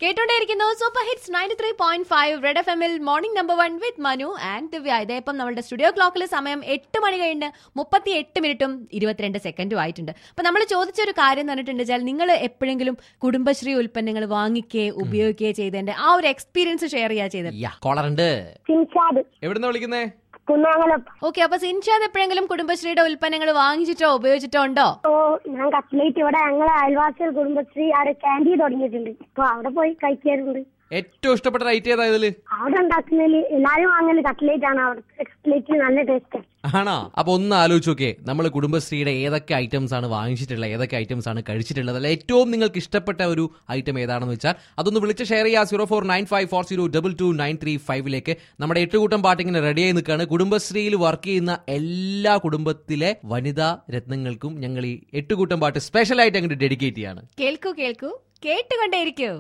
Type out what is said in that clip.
കേട്ടോണ്ടേയിരിക്കുന്നു super hits ninety three point five Red F എമ്മിൽ morning number one with Manu and Divya ഇതേപ്പം നമ്മുടെ studio ക്ലോക്കിൽ സമയം എട്ട് മണി കഴിഞ്ഞ് മുപ്പത്തി എട്ട് മിനിറ്റും ഇരുപത്തിരണ്ട് സെക്കൻഡും ആയിട്ടുണ്ട് അപ്പൊ നമ്മൾ ചോദിച്ച ഒരു കാര്യം എന്ന് പറഞ്ഞിട്ടുണ്ട് വെച്ചാൽ നിങ്ങൾ എപ്പോഴെങ്കിലും കുടുംബശ്രീ ഉൽപ്പന്നങ്ങൾ വാങ്ങിക്കേ ഉപയോഗിക്കുകയോ ചെയ്തതിന്റെ ആ ഒരു എക്സ്പീരിയൻസ് ഷെയർ ചെയ്യാ ചെയ്തത് യാ കോളറുണ്ട് സിൻഷാദ് എവിടുന്ന വിളിക്കുന്നേ കുന്നാമലം ഓക്കെ അപ്പൊ സിൻഷാദ് എപ്പോഴെങ്കിലും കുടുംബശ്രീയുടെ ഉൽപ്പന്നങ്ങൾ വാങ്ങിച്ചിട്ടോ ഉപയോഗിച്ചിട്ടോ ഉണ്ടോ ഓ ഞാൻ കട്ട്ലേറ്റ് ഇവിടെ ഞങ്ങളെ അയൽവാസികൾ കുടുംബശ്രീ അവിടെ ക്യാൻറ്റീൻ തുടങ്ങിയിട്ടുണ്ട് അപ്പൊ അവിടെ പോയി കഴിക്കാറുണ്ട് ഏറ്റവും ഇഷ്ടപ്പെട്ട റൈറ്റ് ഏതാ ഇതില് അവിടെ ഉണ്ടാക്കുന്നതിൽ എല്ലാരും വാങ്ങല് കട്ട്ലേറ്റ് ആണ് അവിടെ കട്ട്ലേറ്റ് നല്ല ടേസ്റ്റ് ആണോ അപ്പൊ ഒന്ന് ആലോചിച്ച് നോക്കേ നമ്മൾ കുടുംബശ്രീയുടെ ഏതൊക്കെ ഐറ്റംസ് ആണ് വാങ്ങിച്ചിട്ടുള്ളത് ഏതൊക്കെ ഐറ്റംസ് ആണ് കഴിച്ചിട്ടുള്ളത് അല്ല ഏറ്റവും നിങ്ങൾക്ക് ഇഷ്ടപ്പെട്ട ഒരു ഐറ്റം ഏതാണെന്ന് വെച്ചാൽ അതൊന്ന് വിളിച്ച് ഷെയർ ചെയ്യുക zero four nine five four zero double two nine three ഫൈവിലേക്ക് നമ്മുടെ എട്ടുകൂട്ടം പാട്ടിങ്ങനെ റെഡിയായി നിൽക്കുകയാണ് കുടുംബശ്രീയിൽ വർക്ക് ചെയ്യുന്ന എല്ലാ കുടുംബത്തിലെ വനിതാ രത്നങ്ങൾക്കും ഞങ്ങൾ ഈ എട്ടുകൂട്ടം പാട്ട് സ്പെഷ്യൽ ആയിട്ട് അങ്ങോട്ട് ഡെഡിക്കേറ്റ് ചെയ്യാണ് കേൾക്കൂ കേൾക്കൂ കേട്ടുകൊണ്ടേയിരിക്കൂ